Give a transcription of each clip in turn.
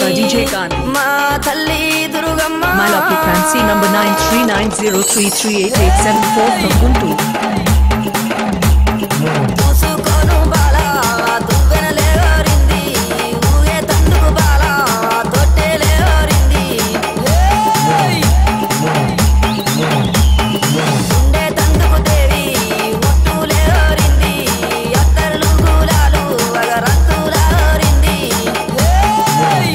by DJ Khan. మా తల్లి Durgamma My lucky fancy number 93903388874 from Guntur. చూసుకోను బాల దువ్వెన లేవరింది ఊగే తందుకు బాల తొట్టె లేవరింది ఏయ్! ఉండే తందుకు దేవి ఒట్టు లేవరింది అత్తరులు గులాలు అగరత్తులారింది ఏయ్!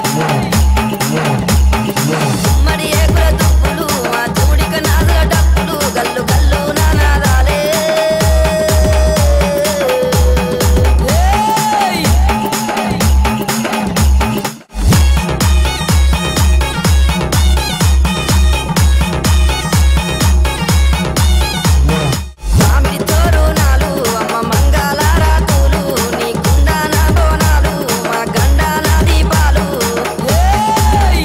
ఉమ్మడి ఏకుల దుప్పులు ఆ చెవుడిక నాదుల డప్పులు గల్లు గల్లు నానాదాలే ఏయ్! మామిడి తోరణాలు అమ్మ మంగళారాతులు నీ కుండాన బోనాలు మా గండాన దీపాలు ఏయ్!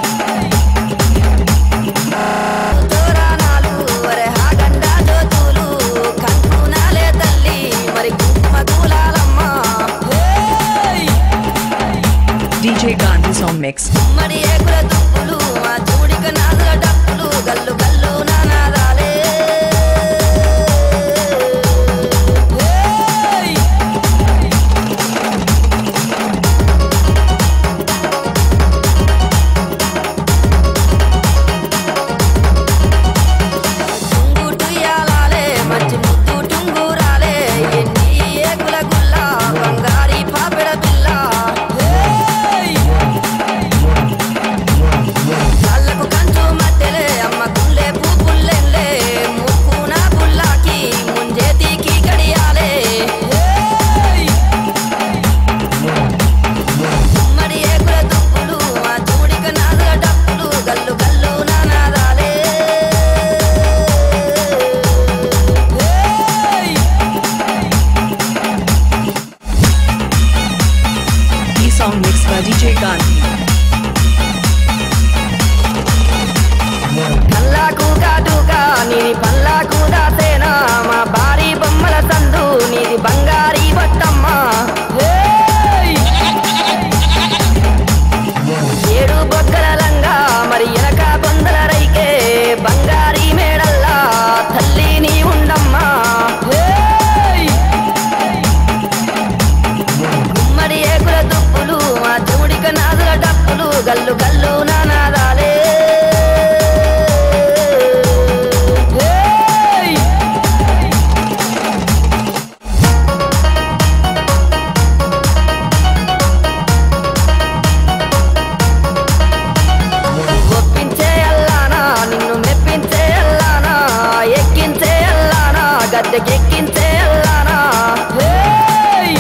తోరణాలు వరే హా గండా జ్యోతులు కంకునాలే తల్లి మరి కుంకుమ కూలాలమ్మ ఏయ్! DJ Gandhi song mix. ఉమ్మడి ఏకుల దుప్పులు మా చూడిక నాదుల డప్పులు గల్లు గల్లు నానాదాలే ఏయ్! టుంగుటుయాలాలే మంచి ముద్దు టుంగురాలే ఎన్ని ఏకుల గుల్ల బంగారి పాపెడ పిల్ల ఏయ్! కళ్ళకు కంచు మట్టెలే అమ్మ గుల్లే పూపుల్లెల్లే ముక్కున గుల్లాకి ముంజేతికి గడియాలే ఏయ్! ఉమ్మడి ఏకుల దుప్పులు ఆ చూడిక నాదుల డప్పులు గల్లు గల్లు నానాదాలే ఏయ్! ఈ song mix by DJ Gandhi. కల్లాకు కాటుగా నీది పల్లాకు దాసేనా మా భారీ బొమ్మల సందు నీది బంగారీ బొట్టమ్మ ఏయ్! ఏడు బొగ్గల లంగా మరి ఎనక బొందల రైకే బంగారీ మేడల్లా తల్లి నీ ఉండమ్మా ఏయ్! గుమ్మడి ఏకుల దుప్పులు మా చెవుడిక నాదుల డప్పులు గల్లు గల్లు నానాదాలే ఏయ్! ఒప్పించే అల్లానా నిన్ను మెప్పించే అల్లానా ఎక్కించే అల్లానా గద్దెకెక్కించే అల్లానా ఏయ్!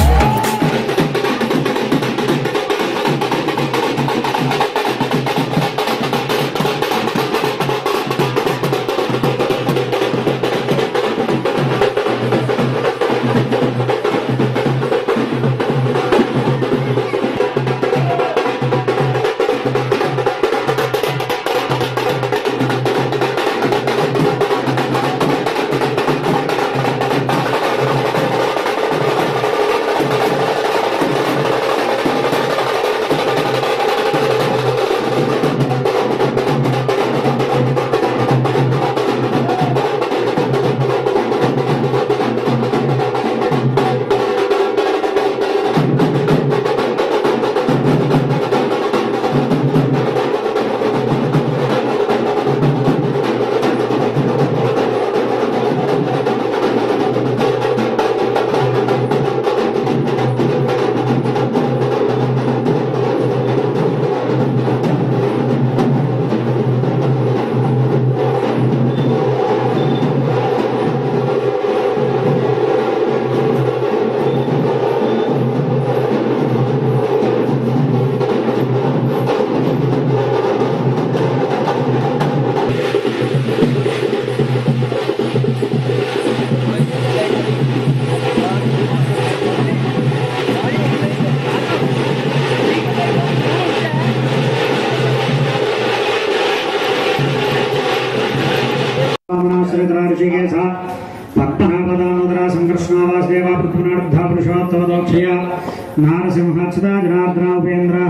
ऋषिकेश पद्मनाभदामोदरा संकृष्णा वासुदेवा पृथ्वीनार्धा पुरुषोत्तमदोक्षया नारसिंहाच्युता जनार्दना उपेन्द्र हरये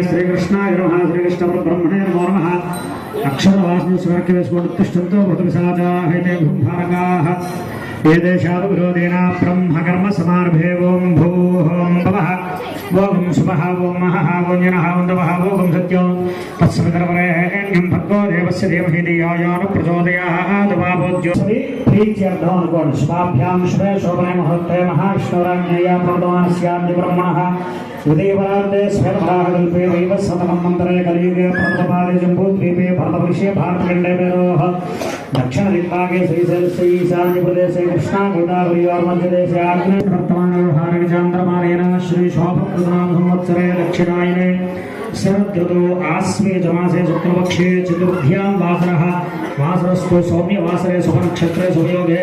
శ్రీకృష్ణాయ నమ శ్రీకృష్ణ బ్రహ్మణే నమో నమ అక్షరవాసం స్వర్గ వేసుకోండి తిష్టంతో పృథివిసాదాహితే బ్రహ్మారకాః ఏ దేశాదు విరోధేన బ్రహ్మకర్మ సమార్భే ఓం భూహోం భవః ఓం శుభః ఓం మహః ఓం జనః ఓం తవః ఓం సత్యం తత్సవితరవరేణ్యం భర్గో దేవస్య ధీమహి ధియాయాను ప్రచోదయాత్ వాపోద్యోసవి ప్రీత్యర్థం అనుకోండి శుభాభ్యాం శుభే శోభనే ముహూర్తే మహావిష్ణురాజ్ఞేయ ప్రదోనస్యాద్య బ్రహ్మణః ఉదయవరాంతే స్వేతభాగల్పే వైవ సతమంతరే కలియుగే ప్రథమపాదే జంబూద్వీపే భరతవర్షే భారతఖండే మేరోః దక్షిణ దిగ్భాగే శ్రీశైలస్య ఈశాన్య ప్రదేశే కృష్ణా గోదావరియోర్ మధ్యదేశే ఆగ్నేయ వర్తమాన వ్యవహారిక చాంద్రమానేన శ్రీ శోభకృతనామ సంవత్సరే దక్షిణాయనే శరదృతौ ఆశ్వేజమాసే శుక్లపక్షే చతుర్థ్యాం వాసరः వాసరస్తు సౌమ్యవాసరే శుభనక్షత్రే శుభయోగే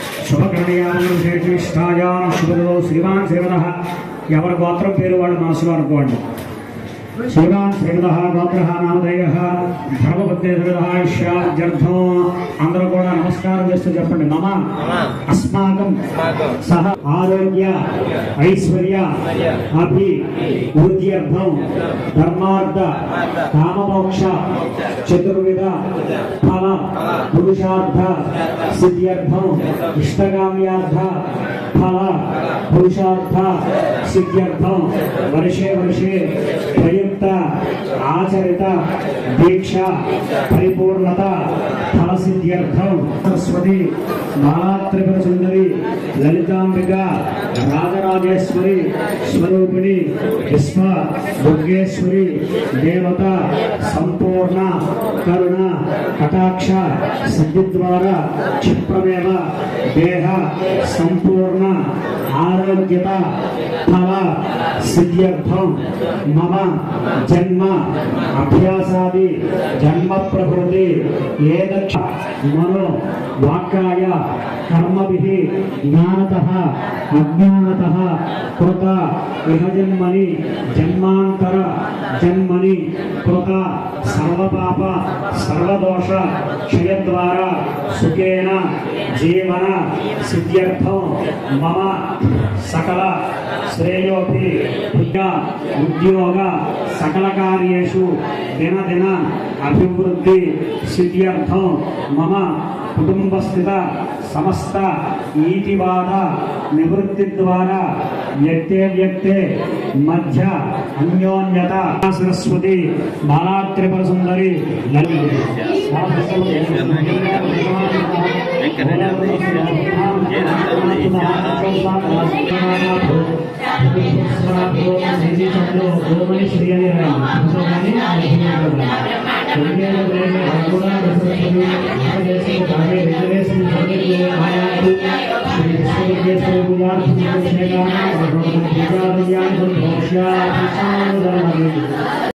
శుభకరణీయాం శుభదో శ్రీమాన్ శ్రీమదः ఎవరి గోత్రం పేరు వాళ్ళు మనసులో అనుకోండి శ్రీమాన్ శ్రీమద గోత్ర నామధేయ ధర్మపత్నిర్విధాయిష్యార్థం అందరూ కూడా నమస్కారం చేస్తూ చెప్పండి మమ అస్మాకం సహ ఆరోగ్య ఐశ్వర్య అభి వృద్ధ్యర్థం ధర్మార్థ కామమోక్ష చతుర్విధ ఫల పురుషార్థ సిద్ధ్యర్థం ఇష్టకామ్యార్థ ఫల పురుషార్థ సిద్ధ్యర్థం వర్షే వర్షే ప్రయుక్త ఆచరిత దీక్ష పరిపూర్ణత ఫలసిద్ధ్యర్థం సరస్వతి బాలాత్రిపుర సుందరి లలితాంబిక రాజరాజేశ్వరి స్వరూపిణి విశ్వ దుర్గేశ్వరి దేవత సంపూర్ణ కరుణ కటాక్ష సిద్ధి ద్వారా క్షిప్రమేవ దేహ సంపూర్ణ ఆరోగ్యత ఫల సిద్ధ్యర్థం మమ జన్మ అభ్యాసాది జన్మ ప్రకృతి ఏదక్ష మనో వాక్కాయ కర్మభి జ్ఞానత అజ్ఞానత కృత ఇహ జన్మని జన్మాంతర జన్మని కృత సర్వపాప సర్వదోష క్షయద్వారా సుఖేన జీవన సిద్ధ్యర్థం మమ సకల శ్రేయోపి విద్య ఉద్యోగ సకల కార్యేషు దినదిన అభివృద్ధి సిద్ధ్యర్థం మమ కుటుంబస్థిత సమస్త ఈతివాద నివృత్తి ద్వారా వ్యక్తే వ్యక్తే మధ్య అన్యోన్యత సరస్వతి బాలాత్రిపుర సుందరి శ్రీ